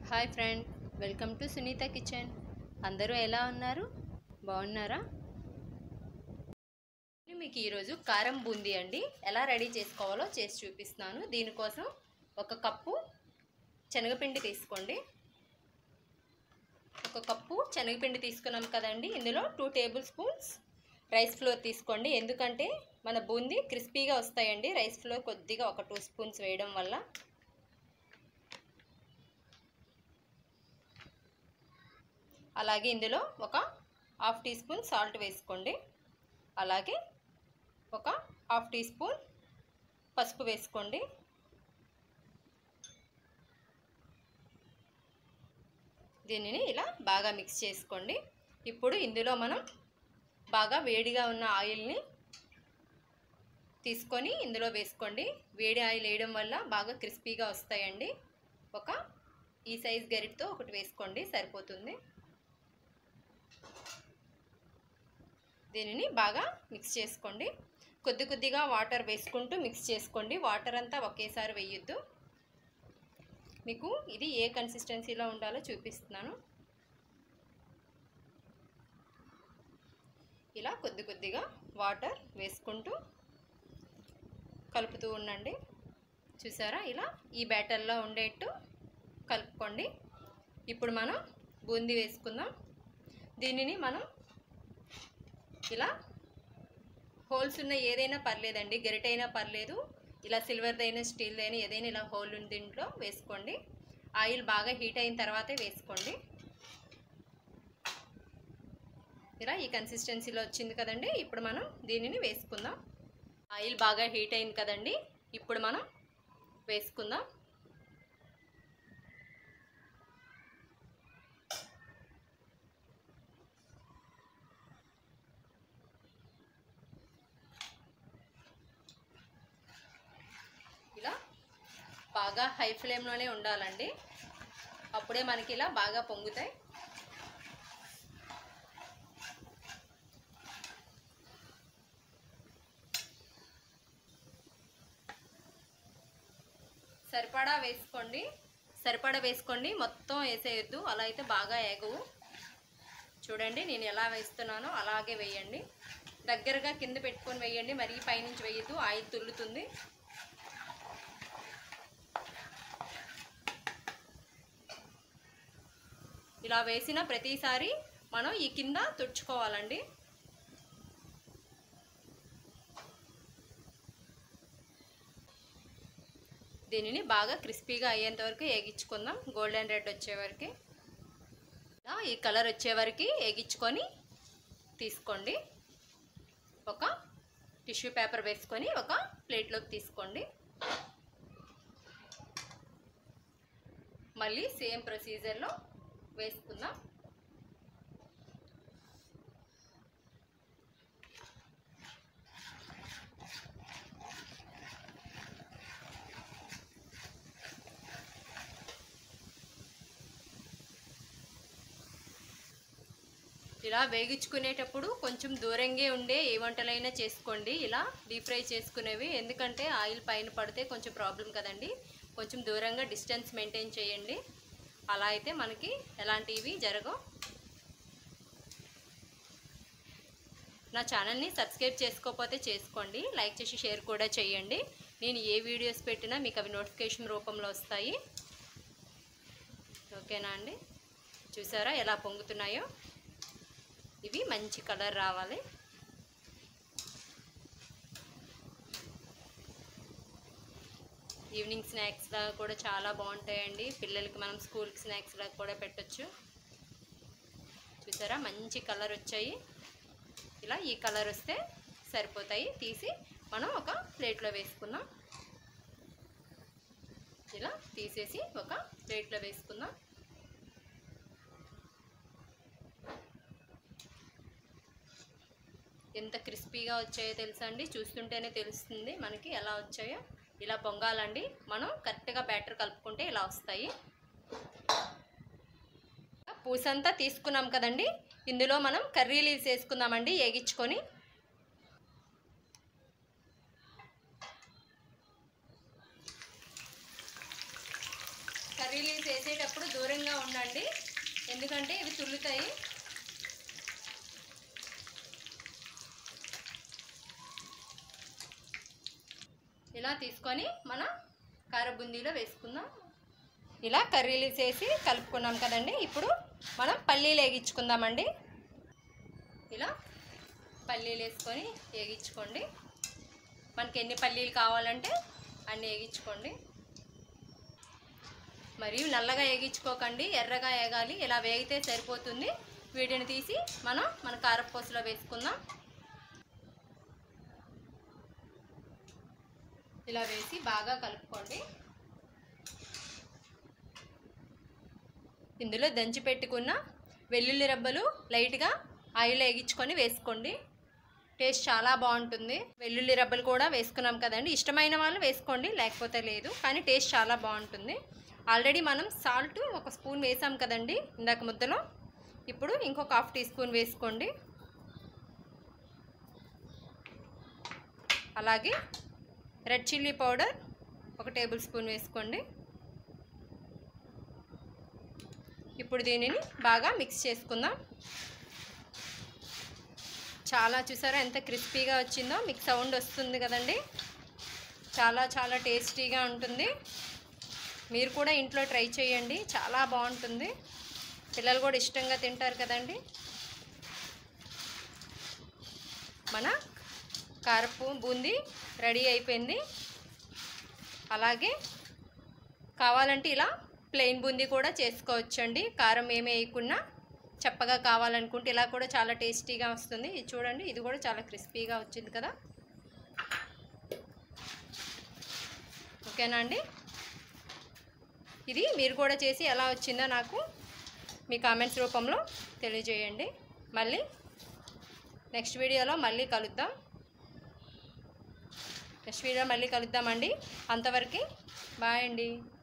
hi friend welcome to Sunitha kitchen అందరూ ఎలా ఉన్నారు బాగున్నారా నేను మీకు ఈరోజు కారం బూందీ అండి ఎలా రెడీ చేసుకోవాలో చేసి చూపిస్తున్నాను దీనికోసం ఒక కప్పు శనగపిండి తీసుకోండి ఒక కప్పు శనగపిండి తీసుకున్నాం కదండి ఇందులో two tablespoons rice flour తీసుకోండి ఎందుకంటే మన బూందీ క్రిస్పీగా వస్తాయండి రైస్ ఫ్లోర్ కొద్దిగా ఒక టూ స్పూన్స్ వేయడం వల్ల అలాగే ఇందులో ఒక హాఫ్ టీ స్పూన్ సాల్ట్ వేసుకోండి అలాగే ఒక హాఫ్ టీ స్పూన్ పసుపు వేసుకోండి దీనిని ఇలా బాగా మిక్స్ చేసుకోండి ఇప్పుడు ఇందులో మనం బాగా వేడిగా ఉన్న ఆయిల్ని తీసుకొని ఇందులో వేసుకోండి వేడి ఆయిల్ వేయడం వల్ల బాగా క్రిస్పీగా వస్తాయండి ఒక ఈ సైజ్ గరిటతో ఒకటి వేసుకోండి సరిపోతుంది దీనిని బాగా మిక్స్ చేసుకోండి కొద్ది కొద్దిగా వాటర్ వేసుకుంటూ మిక్స్ చేసుకోండి వాటర్ అంతా ఒకేసారి వేయొద్దు మీకు ఇది ఏ కన్సిస్టెన్సీలో ఉండాలో చూపిస్తున్నాను ఇలా కొద్ది కొద్దిగా వాటర్ వేసుకుంటూ కలుపుతూ ఉండండి చూసారా ఇలా ఈ బ్యాటర్లో ఉండేట్టు కలుపుకోండి ఇప్పుడు మనం బూందీ వేసుకుందాం దీనిని మనం ఇలా హోల్స్ ఉన్న ఏదైనా పర్లేదండి గరిటైనా పర్లేదు ఇలా సిల్వర్దైనా స్టీల్దైనా ఏదైనా ఇలా హోల్ ఉంది దీంట్లో వేసుకోండి ఆయిల్ బాగా హీట్ అయిన తర్వాతే వేసుకోండి ఇలా ఈ కన్సిస్టెన్సీలో వచ్చింది కదండి ఇప్పుడు మనం దీనిని వేసుకుందాం ఆయిల్ బాగా హీట్ అయింది కదండి ఇప్పుడు మనం వేసుకుందాం ఇలా బాగా హై ఫ్లేమ్లోనే ఉండాలండి అప్పుడే మనకి ఇలా బాగా పొంగుతాయి సరిపడా వేసుకోండి సరిపడా వేసుకోండి మొత్తం వేసేయద్దు అలా అయితే బాగా ఏగవు చూడండి నేను ఎలా వేస్తున్నానో అలాగే వేయండి దగ్గరగా కింద పెట్టుకొని వేయండి మరీ పైనుంచి వేయద్దు ఆయిల్ తుల్లుతుంది ఇలా వేసిన ప్రతిసారి మనం ఈ కింద తుడుచుకోవాలండి దీనిని బాగా క్రిస్పీగా అయ్యేంత వరకు వేగించుకుందాం గోల్డెన్ రెడ్ వచ్చే వరకు ఈ కలర్ వచ్చే వరకు వేగించుకొని తీసుకోండి ఒక టిష్యూ పేపర్ వేసుకొని ఒక ప్లేట్లోకి తీసుకోండి మళ్ళీ సేమ్ ప్రొసీజర్లో వేసుకుందాం ఇలా వేగించుకునేటప్పుడు కొంచెం దూరంగా ఉండే ఏ వంటలైనా చేసుకోండి ఇలా డీప్ ఫ్రై చేసుకునేవి ఎందుకంటే ఆయిల్ పైన పడితే కొంచెం ప్రాబ్లం కదండి కొంచెం దూరంగా డిస్టెన్స్ మెయింటైన్ చేయండి అలా అయితే మనకి ఎలాంటివి జరగవు నా ఛానల్ని సబ్స్క్రైబ్ చేసుకోకపోతే చేసుకోండి లైక్ చేసి షేర్ కూడా చేయండి నేను ఏ వీడియోస్ పెట్టినా మీకు అవి నోటిఫికేషన్ రూపంలో వస్తాయి ఓకేనా అండి చూసారా ఎలా పొంగుతున్నాయో ఇవి మంచి కలర్ రావాలి ఈవినింగ్ స్నాక్స్లా కూడా చాలా బాగుంటాయండి పిల్లలకి మనం స్కూల్కి స్నాక్స్లా కూడా పెట్టచ్చు చూసారా మంచి కలర్ వచ్చాయి ఇలా ఈ కలర్ వస్తే సరిపోతాయి తీసి మనం ఒక ప్లేట్లో వేసుకుందాం ఇలా తీసేసి ఒక ప్లేట్లో వేసుకుందాం ఎంత క్రిస్పీగా వచ్చాయో తెలుసా అండి చూస్తుంటేనే తెలుస్తుంది మనకి ఎలా వచ్చాయో ఇలా పొంగాలండి మనం కరెక్ట్గా బ్యాటర్ కలుపుకుంటే ఇలా వస్తాయి పూసంతా తీసుకున్నాం కదండి ఇందులో మనం కర్రీ లీవ్స్ వేసుకుందామండి వేగించుకొని కర్రీ లీవ్స్ వేసేటప్పుడు దూరంగా ఉండండి ఎందుకంటే ఇవి తుల్లుతాయి ఇలా తీసుకొని మన కార బూందీలో వేసుకుందాం ఇలా కర్రీ లీవ్స్ వేసి కలుపుకున్నాం కదండి ఇప్పుడు మనం పల్లీలు వేగించుకుందామండి ఇలా పల్లీలు వేసుకొని వేగించుకోండి మనకి ఎన్ని పల్లీలు కావాలంటే అన్ని వేగించుకోండి మరియు నల్లగా వేగించుకోకండి ఎర్రగా వేగాలి ఇలా వేగితే సరిపోతుంది వీటిని తీసి మనం మన కారపూసలో వేసుకుందాం ఇలా వేసి బాగా కలుపుకోండి ఇందులో దంచి పెట్టుకున్న వెల్లుల్లి రబ్బలు లైట్గా ఆయిల్ వేగించుకొని వేసుకోండి టేస్ట్ చాలా బాగుంటుంది వెల్లుల్లి రబ్బలు కూడా వేసుకున్నాం కదండి ఇష్టమైన వాళ్ళు వేసుకోండి లేకపోతే లేదు కానీ టేస్ట్ చాలా బాగుంటుంది ఆల్రెడీ మనం సాల్ట్ ఒక స్పూన్ వేసాం కదండి ఇందాక ముద్దలో ఇప్పుడు ఇంకొక హాఫ్ టీ స్పూన్ వేసుకోండి అలాగే రెడ్ చిల్లీ పౌడర్ ఒక టేబుల్ స్పూన్ వేసుకోండి ఇప్పుడు దీనిని బాగా మిక్స్ చేసుకుందాం చాలా చూసారా ఎంత క్రిస్పీగా వచ్చిందో మీకు సౌండ్ వస్తుంది కదండి చాలా చాలా టేస్టీగా ఉంటుంది మీరు కూడా ఇంట్లో ట్రై చేయండి చాలా బాగుంటుంది పిల్లలు కూడా ఇష్టంగా తింటారు కదండి మన కారపు బూందీ రెడీ అయిపోయింది అలాగే కావాలంటే ఇలా ప్లెయిన్ బూందీ కూడా చేసుకోవచ్చండి కారం ఏమి వేయకుండా చప్పగా కావాలనుకుంటే ఇలా కూడా చాలా టేస్టీగా వస్తుంది ఇది చూడండి ఇది కూడా చాలా క్రిస్పీగా వచ్చింది కదా ఓకేనా అండి ఇది మీరు కూడా చేసి ఎలా వచ్చిందో నాకు మీ కామెంట్స్ రూపంలో తెలియజేయండి మళ్ళీ నెక్స్ట్ వీడియోలో మళ్ళీ కలుద్దాం నెక్స్ట్ వీడియో మళ్ళీ కలుద్దామండి అంతవరకు బాయ్ అండి